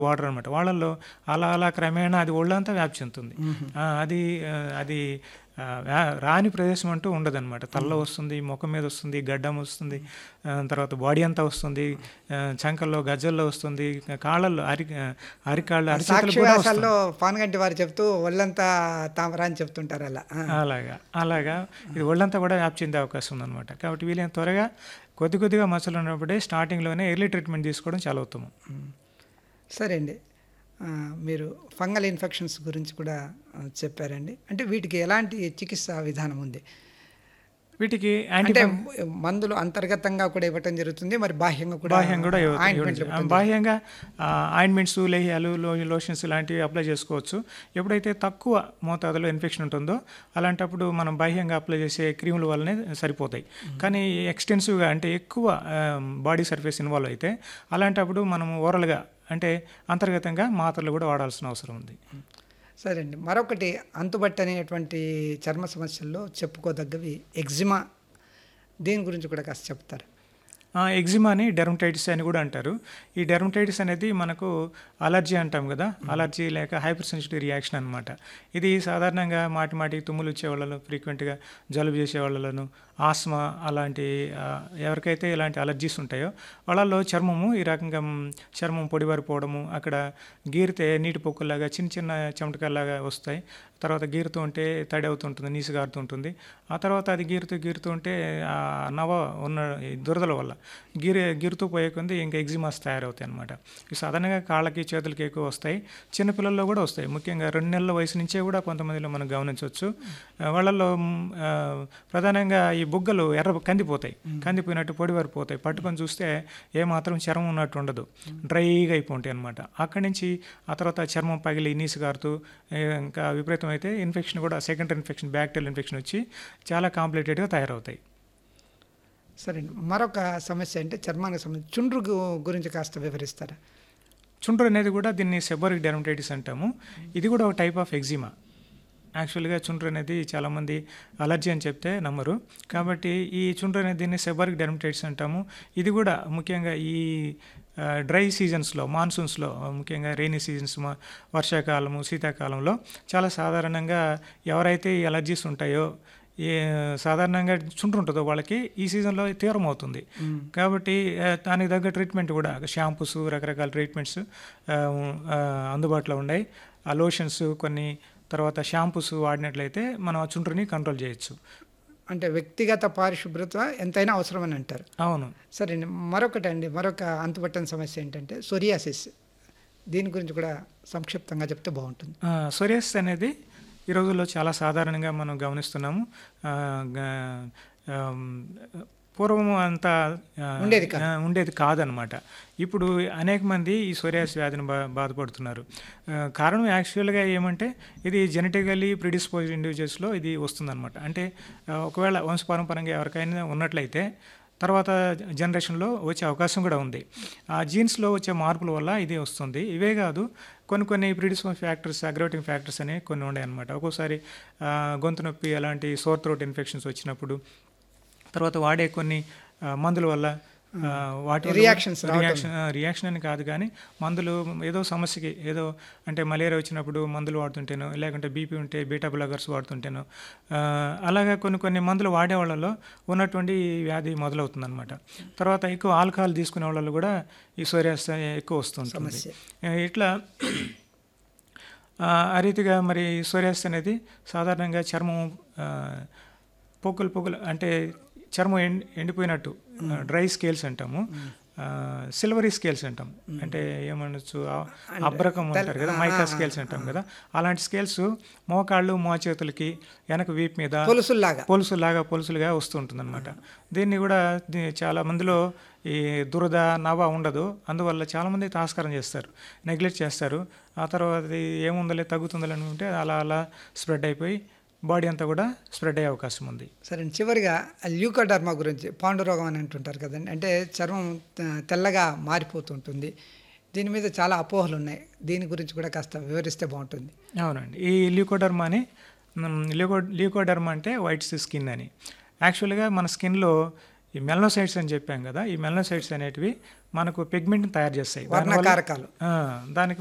Water అనమాట వాళ్ళల్లో అలా అలా క్రమేణా అది ఒళ్ళంతా వ్యాప్తి చెందుతుంది ఆ, అది ఆ, అది ఆ, వ్యా- రాని ప్రదేశం అంటూ ఉండదన్నమాట తల్ల వస్తుంది ముఖం మీద వస్తుంది గడ్డం వస్తుంది ఆ, తర్వాత బాడీ అంతా వస్తుంది ఆ, చంకల్లో గజ్జల్లో వస్తుంది కాళ్ళల్లో అరి అరికాళ్ళు అరిచేతులు సాక్షి కూడా వస్తుంది వ్యాసాల్లో పానగంటి వారు చెప్తూ ఒళ్ళంతా తామరా అని చెప్తుంటారు అలా ఆ. అలాగా అలాగా ఇది ఒళ్ళంతా కూడా వ్యాప్తి చెందే అవకాశం ఉందన్నమాట కాబట్టి వీలైన త్వరగా కొద్ది కొద్దిగా మచ్చలు ఉన్నప్పుడే స్టార్టింగ్లోనే ఎర్లీ ట్రీట్మెంట్ తీసుకోవడం చాలా ఉత్తమం సరే అండి ఆ, మీరు ఫంగల్ ఇన్ఫెక్షన్స్ గురించి కూడా ఆ, చెప్పారండి అంటే వీటికి ఎలాంటి చికిత్సా విధానం ఉంది వీటికి యాంటీ అంటే మందులు అంతర్గతంగా కూడా ఇవ్వటం జరుగుతుంది మరి బాహ్యంగా కూడా బాహ్యం కూడా ఇవ్వ- ఆయింట్మెంట్లు ఇవ్వడం. బాహ్యంగా ఆయింట్మెంట్స్ లేహ్యాలు లో లోషన్స్ లాంటివి అప్లై చేసుకోవచ్చు ఎప్పుడైతే తక్కువ మోతాదులో ఇన్ఫెక్షన్ ఉంటుందో అలాంటప్పుడు మనం బాహ్యంగా అప్లై చేసే క్రీముల వల్లనే సరిపోతాయి కానీ ఎక్స్టెన్సివ్గా అంటే ఎక్కువ బాడీ సర్ఫేస్ ఇన్వాల్వ్ అయితే అలాంటప్పుడు మనం ఓరల్గా అంటే అంతర్గతంగా మాత్రలు కూడా వాడాల్సిన అవసరం ఉంది సరే అండి మరొకటి అంతుబట్టి అనేటువంటి చర్మ సమస్యల్లో చెప్పుకోదగ్గవి ఎగ్జిమా దీని గురించి కూడా కాస్త చెప్తారు ఎగ్జిమాని డెర్మటైటిస్ అని కూడా అంటారు ఈ డెర్మటైటిస్ అనేది మనకు అలర్జీ అంటాం కదా అలర్జీ లేక హైపర్ సెన్సిటివ్ రియాక్షన్ అనమాట ఇది సాధారణంగా మాటి మాటికి తుమ్ములు వచ్చే వాళ్ళలో ఫ్రీక్వెంట్గా జలుబు చేసే వాళ్ళను ఆస్మా అలాంటి ఆ, ఎవరికైతే ఇలాంటి అలర్జీస్ ఉంటాయో వాళ్ళల్లో చర్మము ఈ రకంగా మ్, చర్మం పొడివారిపోవడము అక్కడ గీరితే నీటి పొక్కుల్లాగా చిన్న చిన్న చెమటకల్లాగా వస్తాయి తర్వాత గీరుతూ ఉంటే తడి అవుతుంటుంది నీసు గారుతూ ఉంటుంది ఆ తర్వాత అది గీరుతూ గీరుతూ ఉంటే ఆ నవ ఉన్న ఈ దురదల వల్ల గీరి గీరుతూ పోయే కొంది ఇంకా ఎగ్జిమాస్ తయారవుతాయి అనమాట ఇవి సాధారణంగా కాళ్ళకి చేతులకి ఎక్కువ వస్తాయి చిన్నపిల్లల్లో కూడా వస్తాయి ముఖ్యంగా రెండు నెలల వయసు నుంచే కూడా కొంతమందిలో మనం గమనించవచ్చు ఆ, వాళ్ళల్లో మ్, ఆ, ప్రధానంగా ఈ బుగ్గలు ఎర్ర కందిపోతాయి కందిపోయినట్టు పొడివారిపోతాయి పట్టుకొని చూస్తే ఏమాత్రం చర్మం ఉన్నట్టు ఉండదు డ్రైగా అయిపోతాయి అనమాట అక్కడి నుంచి ఆ తర్వాత చర్మం పగిలి నీసు కారుతూ ఏ, ఇంకా విపరీతమైతే ఇన్ఫెక్షన్ కూడా సెకండరీ ఇన్ఫెక్షన్ బ్యాక్టీరియల్ ఇన్ఫెక్షన్ వచ్చి చాలా కాంప్లికేటెడ్గా తయారవుతాయి సరే అండి మరొక సమస్య అంటే చర్మానికి సంబంధించి చుండ్రు గు- గురించి కాస్త వివరిస్తారా చుండ్రు అనేది కూడా దీన్ని సెబోరిక్ డెర్మటైటిస్ అంటాము ఇది కూడా ఒక టైప్ ఆఫ్ ఎగ్జిమా యాక్చువల్గా చుండ్రు అనేది చాలామంది అలర్జీ అని చెప్తే నమ్మరు కాబట్టి ఈ చుండ్రు అనేది దీన్ని సెబోరిక్ డెర్మటైటిస్ అంటాము ఇది కూడా ముఖ్యంగా ఈ డ్రై సీజన్స్లో మాన్సూన్స్లో ముఖ్యంగా రెయినీ సీజన్స్ వర్షాకాలము శీతాకాలంలో చాలా సాధారణంగా ఎవరైతే ఈ అలర్జీస్ ఉంటాయో ఏ సాధారణంగా చుండ్రు ఉంటుందో వాళ్ళకి ఈ సీజన్లో తీవ్రం అవుతుంది కాబట్టి ఆ, దానికి తగ్గ ట్రీట్మెంట్ కూడా షాంపూస్ రకరకాల ట్రీట్మెంట్స్ ఆ, ఆ, అందుబాటులో ఉన్నాయి ఆ లోషన్స్ కొన్ని తర్వాత షాంపూస్ వాడినట్లయితే మనం ఆ చుండ్రుని కంట్రోల్ చేయొచ్చు అంటే వ్యక్తిగత పారిశుభ్రత ఎంతైనా అవసరమని అంటారు అవును సరే అండి మరొకటి అండి మరొక అంతుపట్టని సమస్య ఏంటంటే సొరియాసిస్ దీని గురించి కూడా సంక్షిప్తంగా చెప్తే బాగుంటుంది సొరియస్ అనేది ఈ రోజుల్లో చాలా సాధారణంగా మనం గమనిస్తున్నాము ఆ, గ- ఆమ్, పూర్వము అంతా ఆ, ఉండేది కాదు. ఆ, ఉండేది కాదనమాట ఇప్పుడు అనేక మంది ఈ సోరియాస్ వ్యాధిని బా బాధపడుతున్నారు ఆ, కారణం యాక్చువల్గా ఏమంటే ఇది జెనెటికలీ ప్రిడిస్పోజ్డ్ ఇండివిజువల్స్లో ఇది వస్తుందన్నమాట అంటే ఆ, ఒకవేళ వంశపారంపరంగా ఎవరికైనా ఉన్నట్లయితే తర్వాత జనరేషన్లో వచ్చే అవకాశం కూడా ఉంది ఆ జీన్స్లో వచ్చే మార్పుల వల్ల ఇది వస్తుంది ఇవే కాదు కొన్ని కొన్ని ప్రిడిస్పోజ్ ఫ్యాక్టర్స్ అగ్రవేటింగ్ ఫ్యాక్టర్స్ అనేవి కొన్ని ఉన్నాయి అనమాట ఒక్కోసారి ఆ, గొంతు నొప్పి అలాంటి సోర్ థ్రోట్ ఇన్ఫెక్షన్స్ వచ్చినప్పుడు తర్వాత వాడే కొన్ని ఆ, మందుల వల్ల ఆ, వాటి వల్ల Reactions రావటం. రియాక్షన్ రియాక్షన్ అని కాదు కానీ మందులు ఏదో సమస్యకి ఏదో అంటే మలేరియా వచ్చినప్పుడు మందులు వాడుతుంటేనో లేకుంటే బీపీ ఉంటే బీటా బ్లాగర్స్ వాడుతుంటేనో ఆ, అలాగా కొన్ని కొన్ని మందులు వాడే వాళ్ళలో ఉన్నటువంటి ఈ వ్యాధి మొదలవుతుందన్నమాట తర్వాత ఎక్కువ ఆల్కహాల్ తీసుకునే వాళ్ళలో కూడా ఈ సోరియాస్ ఎక్కువ వస్తుంటుంది సమస్య. ఆ, ఇట్లా ఆ, ఆ రీతిగా మరి సోరియాస్ అనేది సాధారణంగా చర్మం ఆ, పొక్కులు పొక్కులు అంటే చర్మం ఎండి ఎండిపోయినట్టు డ్రై స్కేల్స్ అంటాము సిల్వరీ స్కేల్స్ అంటాం అంటే ఏమనొచ్చు ఆ- అబ్రకం అంటారు కదా మైకా స్కేల్స్ అంటాం కదా అలాంటి స్కేల్స్ మోకాళ్ళు మోచేతులకి వెనక వీపు మీద పొలుసుల్లాగా పొలుసులాగా పొలుసులుగా వస్తుంటుంది అనమాట దీన్ని కూడా దీ- చాలా మందిలో ఈ దురద నవ ఉండదు అందువల్ల చాలామంది తాస్కారం చేస్తారు నెగ్లెక్ట్ చేస్తారు ఆ తర్వాత ఇది ఏముందలే తగ్గుతుందలే అనుకుంటే అలా అలా స్ప్రెడ్ అయిపోయి బాడీ అంతా కూడా స్ప్రెడ్ అయ్యే అవకాశం ఉంది సరే అండి. చివరిగా ల్యూకోడర్మా గురించి పాండు రోగం అని అంటుంటారు కదండి అంటే చర్మం త- తెల్లగా మారిపోతుంటుంది దీని మీద చాలా అపోహలు ఉన్నాయి దీని గురించి కూడా కాస్త వివరిస్తే బాగుంటుంది అవునండి ఈ ల్యూకోడర్మా అని మ్, ల్యూకో ల్యూకోడర్మా అంటే వైట్ స్కిన్ అని యాక్చువల్గా మన స్కిన్లో ఈ మెలనోసైట్స్ అని చెప్పాం కదా ఈ మెలనోసైట్స్ అనేటివి మనకు పిగ్మెంట్ని తయారు చేస్తాయి దానివల్ల- వర్ణకారకాలు ఆ, దానికి